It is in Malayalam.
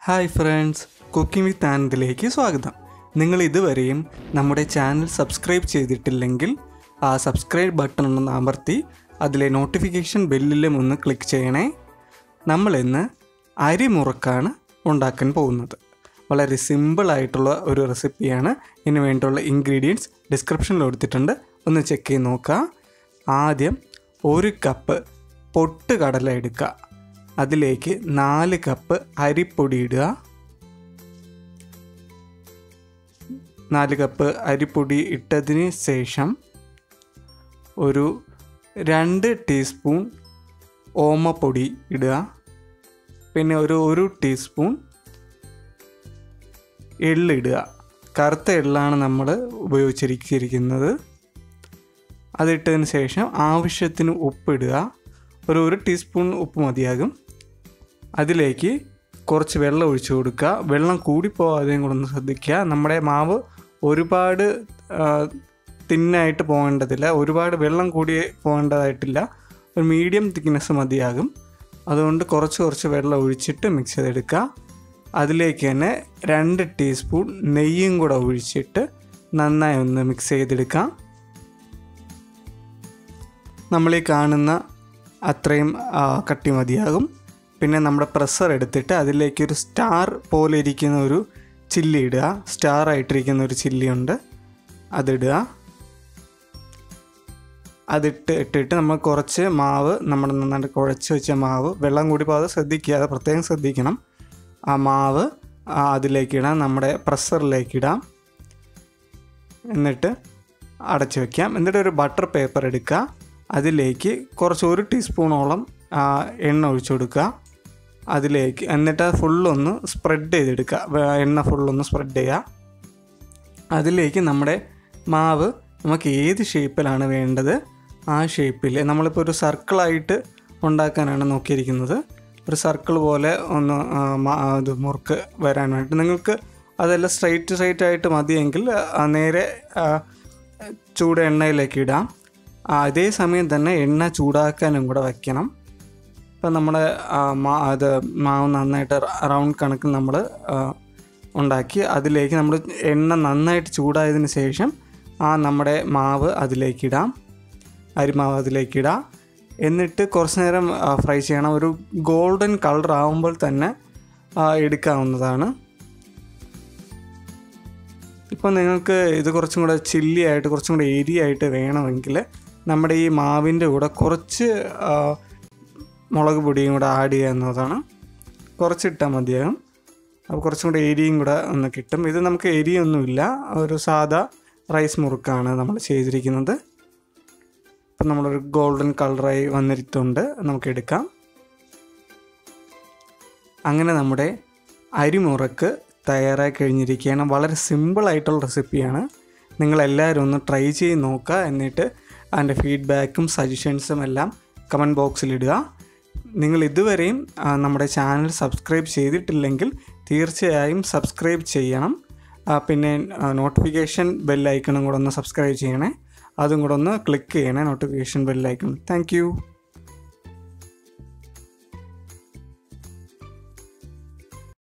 ഹായ് ഫ്രണ്ട്സ് കുക്കിംഗ് വിത്ത് ആനന്ദിലേക്ക് സ്വാഗതം നിങ്ങൾ ഇതുവരെയും നമ്മുടെ ചാനൽ സബ്സ്ക്രൈബ് ചെയ്തിട്ടില്ലെങ്കിൽ ആ സബ്സ്ക്രൈബ് ബട്ടൺ ഒന്ന് അമർത്തി അതിലെ നോട്ടിഫിക്കേഷൻ ബെല്ലിലും ഒന്ന് ക്ലിക്ക് ചെയ്യണേ നമ്മൾ ഇന്ന് അരി മുറക്കാണ് ഉണ്ടാക്കാൻ പോകുന്നത് വളരെ സിമ്പിളായിട്ടുള്ള ഒരു റെസിപ്പിയാണ് ഇതിന് വേണ്ടിയുള്ള ഇൻഗ്രീഡിയൻസ് ഡിസ്ക്രിപ്ഷനിൽ കൊടുത്തിട്ടുണ്ട് ഒന്ന് ചെക്ക് ചെയ്ത് നോക്കുക ആദ്യം ഒരു കപ്പ് പൊട്ട് കടല എടുക്കുക അതിലേക്ക് നാല് കപ്പ് അരിപ്പൊടി ഇടുക നാല് കപ്പ് അരിപ്പൊടി ഇട്ടതിന് ശേഷം ഒരു രണ്ട് ടീസ്പൂൺ ഓമപ്പൊടി ഇടുക പിന്നെ ഒരു ഒരു ടീസ്പൂൺ എള്ളിടുക കറുത്ത എള്ളാണ് നമ്മൾ ഉപയോഗിച്ചിരിക്കുന്നത് അതിട്ടതിന് ശേഷം ആവശ്യത്തിന് ഉപ്പിടുക ഒരു ഒരു ടീസ്പൂൺ ഉപ്പ് മതിയാകും അതിലേക്ക് കുറച്ച് വെള്ളം ഒഴിച്ചു കൊടുക്കുക വെള്ളം കൂടിപ്പോകാതെയും കൂടെ ഒന്ന് ശ്രദ്ധിക്കുക നമ്മുടെ മാവ് ഒരുപാട് തിന്നായിട്ട് പോകേണ്ടതില്ല ഒരുപാട് വെള്ളം കൂടി പോകേണ്ടതായിട്ടില്ല ഒരു മീഡിയം തിക്നെസ് മതിയാകും അതുകൊണ്ട് കുറച്ച് കുറച്ച് വെള്ളം ഒഴിച്ചിട്ട് മിക്സ് ചെയ്തെടുക്കുക അതിലേക്ക് തന്നെ രണ്ട് ടീസ്പൂൺ നെയ്യും കൂടെ ഒഴിച്ചിട്ട് നന്നായി ഒന്ന് മിക്സ് ചെയ്തെടുക്കാം നമ്മൾ ഈ കാണുന്ന അത്രയും കട്ടി മതിയാകും പിന്നെ നമ്മുടെ പ്രഷർ എടുത്തിട്ട് അതിലേക്ക് ഒരു സ്റ്റാർ പോലെ ഇരിക്കുന്ന ഒരു ചില്ലി ഇടുക സ്റ്റാർ ആയിട്ടിരിക്കുന്ന ഒരു ചില്ലി ഉണ്ട് അതിടുക അതിട്ട് ഇട്ടിട്ട് നമ്മൾ കുറച്ച് മാവ് നമ്മൾ നന്നായിട്ട് കുഴച്ച് വെച്ച മാവ് വെള്ളം കൂടി പോകാതെ ശ്രദ്ധിക്കുക അത് പ്രത്യേകം ശ്രദ്ധിക്കണം ആ മാവ് അതിലേക്ക് ഇടാം നമ്മുടെ പ്രഷറിലേക്ക് ഇടാം എന്നിട്ട് അടച്ചു വയ്ക്കാം എന്നിട്ട് ഒരു ബട്ടർ പേപ്പർ എടുക്കുക അതിലേക്ക് കുറച്ച് ഒരു ടീസ്പൂണോളം എണ്ണ ഒഴിച്ചു കൊടുക്കുക അതിലേക്ക് എന്നിട്ട് അത് ഫുള്ളൊന്ന് സ്പ്രെഡ് ചെയ്തെടുക്കുക എണ്ണ ഫുള്ളൊന്ന് സ്പ്രെഡ് ചെയ്യുക അതിലേക്ക് നമ്മുടെ മാവ് നമുക്ക് ഏത് ഷേപ്പിലാണ് വേണ്ടത് ആ ഷേപ്പിൽ നമ്മളിപ്പോൾ ഒരു സർക്കിളായിട്ട് ഉണ്ടാക്കാനാണ് നോക്കിയിരിക്കുന്നത് ഒരു സർക്കിൾ പോലെ ഒന്ന് ഇത് മുറുക്ക് വരാൻ വേണ്ടി നിങ്ങൾക്ക് അതെല്ലാം സ്ട്രൈറ്റ് സ്ട്രൈറ്റ് ആയിട്ട് മതിയെങ്കിൽ നേരെ ചൂട് എണ്ണയിലേക്ക് ഇടാം അതേ സമയം തന്നെ എണ്ണ ചൂടാക്കാനും കൂടെ വയ്ക്കണം ഇപ്പം നമ്മുടെ അത് മാവ് നന്നായിട്ട് റൗണ്ട് കണക്കിൽ നമ്മൾ ഉണ്ടാക്കി അതിലേക്ക് നമ്മൾ എണ്ണ നന്നായിട്ട് ചൂടായതിന് ശേഷം ആ നമ്മുടെ മാവ് അതിലേക്ക് ഇടാം അരിമാവ് അതിലേക്ക് ഇടാം എന്നിട്ട് കുറച്ച് നേരം ഫ്രൈ ചെയ്യണം ഒരു ഗോൾഡൻ കളർ ആകുമ്പോൾ തന്നെ എടുക്കാവുന്നതാണ് ഇപ്പോൾ നിങ്ങൾക്ക് ഇത് കുറച്ചും കൂടെ ചില്ലി ആയിട്ട് കുറച്ചും കൂടെ എരിയായിട്ട് വേണമെങ്കിൽ നമ്മുടെ ഈ മാവിൻ്റെ കൂടെ കുറച്ച് മുളക് പൊടിയും കൂടെ ആഡ് ചെയ്യാവുന്നതാണ് കുറച്ചിട്ടാൽ മതിയാകും അപ്പോൾ കുറച്ചും കൂടെ എരിയും കൂടെ ഒന്ന് കിട്ടും ഇത് നമുക്ക് എരിയൊന്നുമില്ല ഒരു സാധാ റൈസ് മുറുക്കാണ് നമ്മൾ ചെയ്തിരിക്കുന്നത് ഇപ്പം നമ്മളൊരു ഗോൾഡൻ കളറായി വന്നിട്ടുണ്ട് നമുക്ക് എടുക്കാം അങ്ങനെ നമ്മുടെ അരിമുറക്ക് തയ്യാറായി കഴിഞ്ഞിരിക്കുകയാണ് വളരെ സിമ്പിളായിട്ടുള്ള റെസിപ്പിയാണ് നിങ്ങളെല്ലാവരും ഒന്ന് ട്രൈ ചെയ്ത് നോക്കുക എന്നിട്ട് അതിൻ്റെ ഫീഡ്ബാക്കും സജഷൻസും എല്ലാം കമൻറ്റ് ബോക്സിലിടുക നിങ്ങൾ ഇതുവരെയും നമ്മുടെ ചാനൽ സബ്സ്ക്രൈബ് ചെയ്തിട്ടില്ലെങ്കിൽ തീർച്ചയായും സബ്സ്ക്രൈബ് ചെയ്യണം പിന്നെ നോട്ടിഫിക്കേഷൻ ബെല്ലൈക്കണും കൂടെ ഒന്ന് സബ്സ്ക്രൈബ് ചെയ്യണേ അതും കൂടെ ഒന്ന് ക്ലിക്ക് ചെയ്യണേ നോട്ടിഫിക്കേഷൻ ബെല്ലൈക്കൺ താങ്ക്